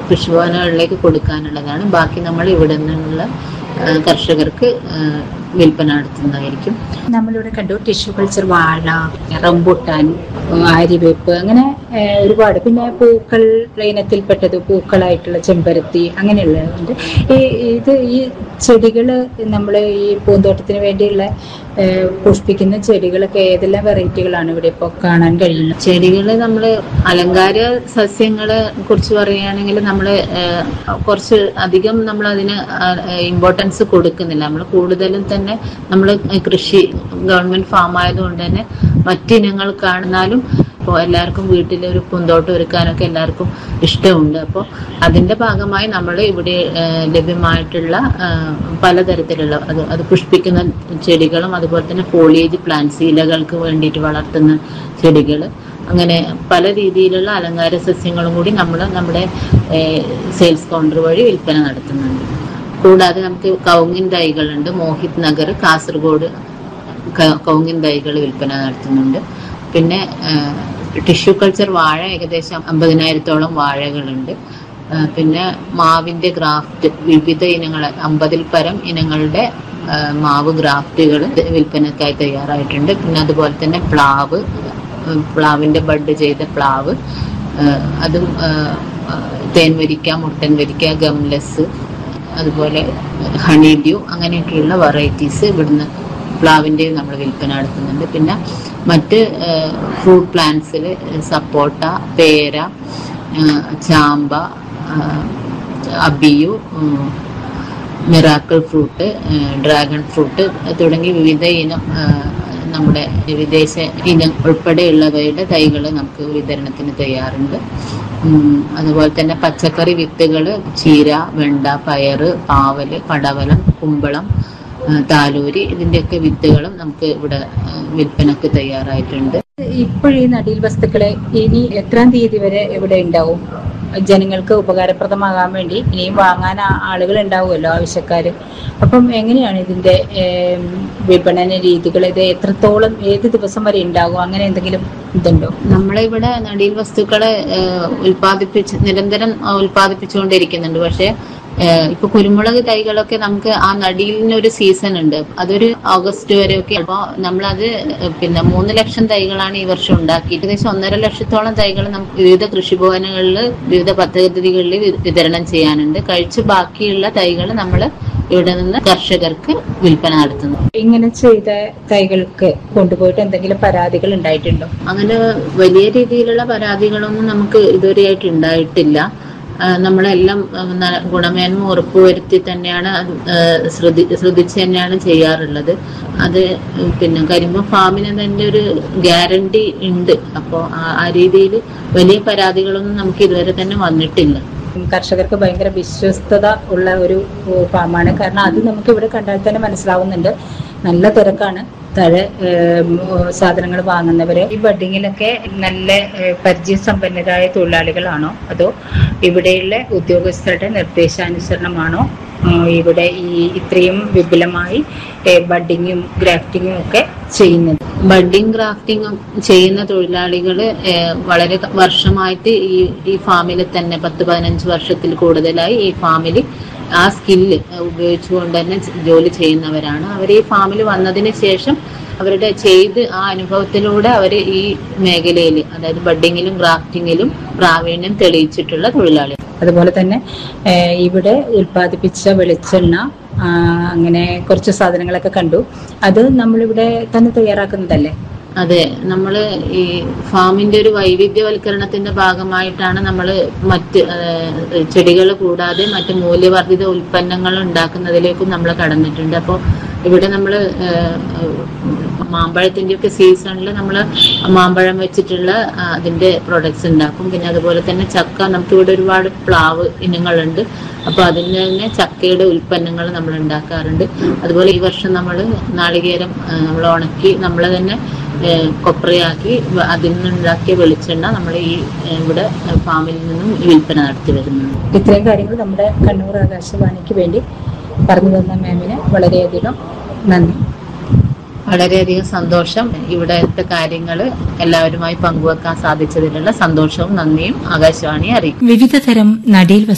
കൃഷിഭവനുകളിലേക്ക് കൊടുക്കാനുള്ളതാണ് ബാക്കി നമ്മൾ ഇവിടെ നിന്നുള്ള ആ, കർഷകർക്ക് ആ, വിൽപ്പന നടത്തുന്നതായിരിക്കും നമ്മളിവിടെ കണ്ടു ടിഷ്യൂ കൾച്ചർ വാഴ റംബുട്ടാൻ ആര്യവേപ്പ് അങ്ങനെ ഏഹ്, ഒരുപാട് പിന്നെ പൂക്കൾ ഇനത്തിൽപ്പെട്ടത് പൂക്കളായിട്ടുള്ള ചെമ്പരത്തി അങ്ങനെയുള്ളതുണ്ട് ഈ ഇത് ഈ ചെടികൾ നമ്മൾ ഈ പൂന്തോട്ടത്തിന് വേണ്ടിയുള്ള ഏഹ്, പുഷ്പിക്കുന്ന ചെടികളൊക്കെ ഏതെല്ലാം വെറൈറ്റികളാണ് ഇവിടെ ഇപ്പോൾ കാണാൻ കഴിയുന്നത് ചെടികൾ നമ്മൾ അലങ്കാര സസ്യങ്ങളെ കുറിച്ച് പറയുകയാണെങ്കിൽ നമ്മൾ കുറച്ച് അധികം നമ്മൾ അതിന് ഇമ്പോർട്ടൻസ് കൊടുക്കുന്നില്ല നമ്മൾ കൂടുതലും തന്നെ നമ്മൾ കൃഷി ഗവൺമെന്റ് ഫാം ആയതുകൊണ്ട് തന്നെ മറ്റിനങ്ങൾ കാണുന്നാലും ഇപ്പോൾ എല്ലാവർക്കും വീട്ടിൽ ഒരു പൂന്തോട്ടം ഒരുക്കാനൊക്കെ എല്ലാവർക്കും ഇഷ്ടമുണ്ട് അപ്പോൾ അതിന്റെ ഭാഗമായി നമ്മൾ ഇവിടെ ആ, ലഭ്യമായിട്ടുള്ള ആ, പലതരത്തിലുള്ള അത് അത് പുഷ്പിക്കുന്ന ചെടികളും അതുപോലെ തന്നെ ഫോളിയേജ് പ്ലാന്റ്സ് ഇലകൾക്ക് വേണ്ടിയിട്ട് വളർത്തുന്ന ചെടികൾ അങ്ങനെ പല രീതിയിലുള്ള അലങ്കാര സസ്യങ്ങളും കൂടി നമ്മൾ നമ്മുടെ സെയിൽസ് കൗണ്ടർ വഴി വിൽപ്പന നടത്തുന്നുണ്ട് കൂടാതെ നമുക്ക് കൗങ്ങിൻ തൈകളുണ്ട് മോഹിത് നഗർ കാസർഗോഡ് ക- കൗങ്ങിൻ തൈകൾ വിൽപ്പന നടത്തുന്നുണ്ട് പിന്നെ ടിഷ്യൂ കൾച്ചർ വാഴ ഏകദേശം അമ്പതിനായിരത്തോളം വാഴകളുണ്ട് ആ, പിന്നെ മാവിന്റെ ഗ്രാഫ്റ്റ് വിവിധ ഇനങ്ങൾ അമ്പതിൽ പരം ഇനങ്ങളുടെ ആ, മാവ് ഗ്രാഫ്റ്റുകൾ വിൽപ്പനക്കായി തയ്യാറായിട്ടുണ്ട് പിന്നെ അതുപോലെ തന്നെ പ്ലാവ് ഉം, പ്ലാവിന്റെ ബഡ് ചെയ്ത പ്ലാവ് ആ, അതും ആ, ആ, തേൻവരിക്ക മുട്ടൻ വരിക്ക ഗംലെസ് അതുപോലെ ഹണി ഡ്യൂ അങ്ങനെയൊക്കെയുള്ള വെറൈറ്റീസ് ഇവിടുന്ന് പ്ലാവിൻ്റെ നമ്മൾ വിൽപ്പന നടത്തുന്നുണ്ട് പിന്നെ മറ്റ് ഫ്രൂട്ട് പ്ലാന്റ്സിൽ സപ്പോട്ട പേര ആ, ചാമ്പ ആ, അബിയു ഉം, മിറാക്കിൾ ഫ്രൂട്ട് ഡ്രാഗൺ ഫ്രൂട്ട് തുടങ്ങി വിവിധ ഇനം ആ, നമ്മുടെ വിദേശ ഇനം ഉൾപ്പെടെയുള്ളവയുടെ തൈകൾ നമുക്ക് വിതരണത്തിന് തയ്യാറുണ്ട് ഉം, അതുപോലെ തന്നെ പച്ചക്കറി വിത്തുകൾ ചീര വെണ്ട പയറ് പാവല് പടവലം കുമ്പളം ആ, താലൂരി ഇതിന്റെയൊക്കെ വിത്തുകളും നമുക്ക് ഇവിടെ ആ, വിൽപ്പനക്ക് തയ്യാറായിട്ടുണ്ട് ഇപ്പോഴീ നടീൽ വസ്തുക്കളെ ഇനി എത്രാം തീയതി വരെ ഇവിടെ ഉണ്ടാവും ജനങ്ങൾക്ക് ഉപകാരപ്രദമാകാൻ വേണ്ടി ഇനിയും വാങ്ങാൻ ആ- ആളുകൾ ഉണ്ടാവുമല്ലോ ആവശ്യക്കാര് അപ്പം എങ്ങനെയാണ് ഇതിന്റെ ഏം, വിപണന രീതികൾ ഇത് എത്രത്തോളം ഏത് ദിവസം വരെ ഉണ്ടാകും അങ്ങനെ എന്തെങ്കിലും ഇതുണ്ടോ നമ്മളെ ഇവിടെ നടീൽ വസ്തുക്കളെ ഏഹ്, ഉൽപ്പാദിപ്പിച്ച് നിരന്തരം ആ, ഉൽപ്പാദിപ്പിച്ചുകൊണ്ടിരിക്കുന്നുണ്ട് പക്ഷെ ഏഹ്, ഇപ്പൊ കുരുമുളക് തൈകളൊക്കെ നമുക്ക് ആ നടീലിന് ഒരു സീസൺ ഉണ്ട് അതൊരു ഓഗസ്റ്റ് വരെയൊക്കെ അപ്പോൾ നമ്മളത് പിന്നെ മൂന്ന് ലക്ഷം തൈകളാണ് ഈ വർഷം ഉണ്ടാക്കി ഏകദേശം ഒന്നര ലക്ഷത്തോളം തൈകൾ നമുക്ക് വിവിധ കൃഷിഭവനുകളിൽ വിവിധ പദ്ധതികളിൽ വി- വിതരണം ചെയ്യാനുണ്ട് കഴിച്ച് ബാക്കിയുള്ള തൈകൾ നമ്മൾ ഇവിടെ നിന്ന് കർഷകർക്ക് വിൽപ്പന നടത്തുന്നു ഇങ്ങനെ ചെയ്ത തൈകൾക്ക് കൊണ്ടുപോയിട്ട് എന്തെങ്കിലും പരാതികൾ ഉണ്ടായിട്ടുണ്ടോ അങ്ങനെ വലിയ രീതിയിലുള്ള പരാതികളൊന്നും നമുക്ക് ഇതുവരെയായിട്ട് ഉണ്ടായിട്ടില്ല ആ, നമ്മളെല്ലാം ആ, ന- ഗുണമേന്മ ഉറപ്പുവരുത്തി തന്നെയാണ് അത് ആ, ശ്രദ്ധി ശ്രദ്ധിച്ച് തന്നെയാണ് ചെയ്യാറുള്ളത് അത് പിന്നെ കരിമ്പ ഫാമിന് തന്നെ ഒരു ഗ്യാരണ്ടി ഉണ്ട് അപ്പോൾ ആ രീതിയിൽ വലിയ പരാതികളൊന്നും നമുക്ക് ഇതുവരെ തന്നെ വന്നിട്ടില്ല കർഷകർക്ക് ഭയങ്കര വിശ്വസ്തത ഉള്ള ഒരു ഫാമാണ് കാരണം അത് നമുക്ക് ഇവിടെ കണ്ടാൽ തന്നെ മനസ്സിലാവുന്നുണ്ട് നല്ല തിരക്കാണ് താഴെ സാധനങ്ങൾ വാങ്ങുന്നവര് ഈ ബഡിങ്ങിലൊക്കെ നല്ല ഏഹ്, പരിചയസമ്പന്നരായ തൊഴിലാളികളാണോ അതോ ഇവിടെയുള്ള ഉദ്യോഗസ്ഥരുടെ നിർദ്ദേശാനുസരണമാണോ ഉം, ഇവിടെ ഈ ഇത്രയും വിപുലമായി ബഡിങ്ങും ഗ്രാഫ്റ്റിങ്ങും ഒക്കെ ചെയ്യുന്നത് ബഡിങ് ഗ്രാഫ്റ്റിംഗ് ചെയ്യുന്ന തൊഴിലാളികൾ വളരെ വർഷമായിട്ട് ഈ ഈ ഫാമിൽ തന്നെ പത്ത് പതിനഞ്ച് വർഷത്തിൽ കൂടുതലായി ഈ ഫാമിൽ ആ സ്കില്ല് ഉപയോഗിച്ചുകൊണ്ട് തന്നെ ജോലി ചെയ്യുന്നവരാണ് അവർ ഈ ഫാമിൽ വന്നതിന് ശേഷം അവരുടെ ചെയ്ത് ആ അനുഭവത്തിലൂടെ അവർ ഈ മേഖലയിൽ അതായത് ബഡിങ്ങിലും ഗ്രാഫ്റ്റിങ്ങിലും പ്രാവീണ്യം തെളിയിച്ചിട്ടുള്ള തൊഴിലാളികൾ അതുപോലെ തന്നെ ഏഹ്, ഇവിടെ ഉൽപ്പാദിപ്പിച്ച വെളിച്ചെണ്ണ ആ, അങ്ങനെ കുറച്ച് സാധനങ്ങളൊക്കെ കണ്ടു അത് നമ്മളിവിടെ തന്നെ തയ്യാറാക്കുന്നതല്ലേ അതെ നമ്മൾ ഈ ഫാമിന്റെ ഒരു വൈവിധ്യവൽക്കരണത്തിന്റെ ഭാഗമായിട്ടാണ് നമ്മൾ മറ്റ് ചെടികൾ കൂടാതെ മറ്റ് മൂല്യവർദ്ധിത ഉൽപ്പന്നങ്ങൾ ഉണ്ടാക്കുന്നതിലേക്കും നമ്മൾ കടന്നിട്ടുണ്ട് അപ്പോൾ ഇവിടെ നമ്മൾ മാമ്പഴത്തിന്റെ ഒക്കെ സീസണിൽ നമ്മൾ മാമ്പഴം വെച്ചിട്ടുള്ള ആ, അതിന്റെ പ്രൊഡക്ട്സ് ഉണ്ടാക്കും പിന്നെ അതുപോലെ തന്നെ ചക്ക നമുക്ക് ഇവിടെ ഒരുപാട് പ്ലാവ് ഇനങ്ങളുണ്ട് അപ്പോൾ അതിന് തന്നെ ചക്കയുടെ ഉൽപ്പന്നങ്ങൾ നമ്മൾ ഉണ്ടാക്കാറുണ്ട് അതുപോലെ ഈ വർഷം നമ്മൾ നാളികേരം നമ്മൾ ഉണക്കി നമ്മൾ തന്നെ ഏഹ് കൊപ്രയാക്കി വ- അതിൽ നിന്നുണ്ടാക്കിയ വെളിച്ചെണ്ണ നമ്മൾ ഈ ഏഹ് ഇവിടെ ഫാമിൽ നിന്നും വിൽപ്പന നടത്തി വരുന്നുണ്ട് ഇത്രയും കാര്യങ്ങൾ നമ്മുടെ കണ്ണൂർ ആകാശവാണിക്ക് വേണ്ടി പറഞ്ഞു തന്ന മാമിന് വളരെയധികം നന്ദി വളരെയധികം സന്തോഷം ഇവിടുത്തെ കാര്യങ്ങൾ എല്ലാവരുമായി പങ്കുവെക്കാൻ സാധിച്ചതിലുള്ള സന്തോഷവും നന്ദിയും ആകാശവാണിയെ അറിയിക്കും വിവിധ തരം നടീൽ